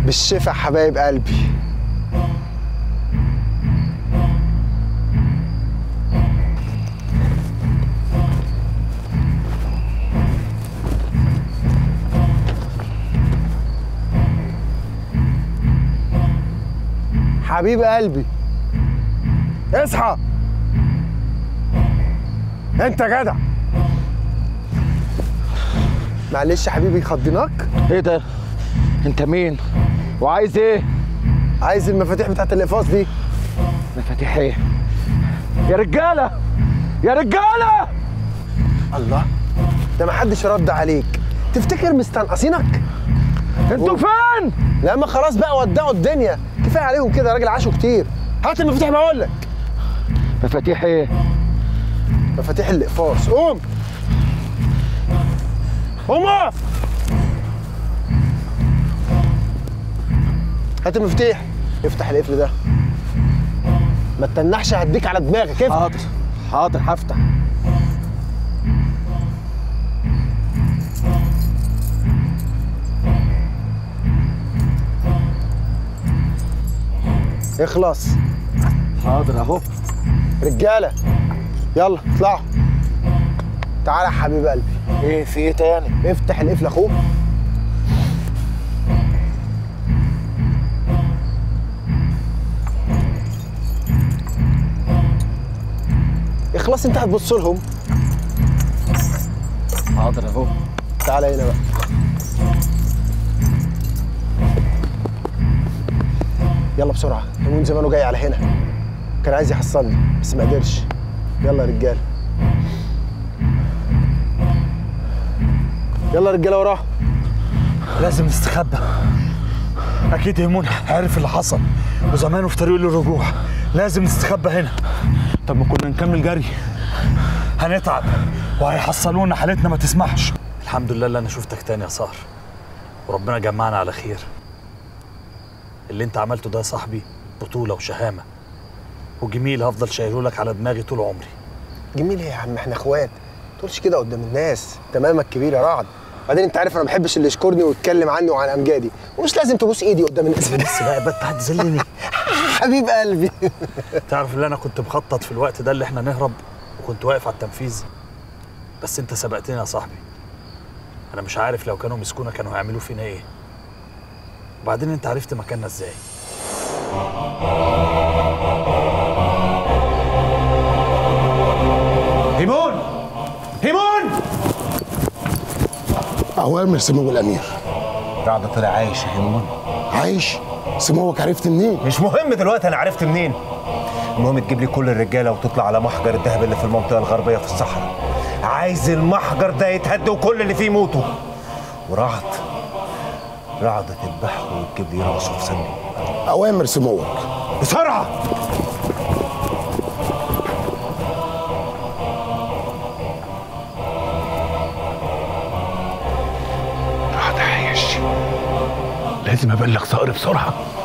بالشفا حبايب قلبي حبيب قلبي اصحى انت جدع معلش يا حبيبي خضيناك ايه ده انت مين وعايز ايه عايز المفاتيح بتاعت الاقفاص دي مفاتيح ايه يا رجاله يا رجاله الله ده ما حدش رد عليك تفتكر مستنقصينك انتوا فين لا ما خلاص بقى ودعوا الدنيا كفايه عليهم كده راجل عاشوا كتير هات المفاتيح بقول لك مفاتيح ايه مفاتيح الاقفاص قوم قوم اقف هات المفتاح افتح القفل ده ما تتنحش هديك على دماغك افتح حاضر حاضر هفتح اخلص حاضر اهو رجاله يلا اطلعوا تعالى يا حبيب قلبي ايه في ايه تاني افتح القفل اخوك اخلص انت هتبص لهم حاضر اهو تعالى هنا بقى يلا بسرعة يمون زمانه جاي على هنا كان عايز يحصلني بس ما قدرش يلا يا رجالة يلا يا رجالة وراه لازم نستخبى اكيد هيمون عارف اللي حصل وزمانه في طريق للرجوع لازم نستخبى هنا طب ما كنا نكمل جري هنتعب وهيحصلونا حالتنا ما تسمحش الحمد لله اللي انا شفتك تاني يا سهر وربنا جمعنا على خير اللي انت عملته ده يا صاحبي بطولة وشهامة وجميل هفضل شايله لك على دماغي طول عمري جميل ايه يا عم احنا اخوات ما تقولش كده قدام الناس تمامك كبير يا رعد بعدين انت عارف انا ما بحبش اللي يشكرني ويتكلم عني وعن امجادي ومش لازم تبوس ايدي قدام الناس بس بقى بقى هتذلني حبيب قلبي تعرف اللي انا كنت مخطط في الوقت ده اللي احنا نهرب وكنت واقف على التنفيذ بس انت سبقتني يا صاحبي انا مش عارف لو كانوا مسكونا كانوا هيعملوا فينا ايه وبعدين انت عرفت مكاننا ازاي هيمون هيمون أوامر سمو الأمير رعد طلع عايش يا هيمون عايش سموك عرفت منين؟ مش مهم دلوقتي انا عرفت منين المهم تجيب لي كل الرجاله وتطلع على محجر الذهب اللي في المنطقه الغربيه في الصحراء عايز المحجر ده يتهد وكل اللي فيه يموتوا ورعد رعد تذبحه وتجيب لي راسه في ثانيه أوامر سموك بسرعه رعد عايش لازم ابلغ صقر بسرعه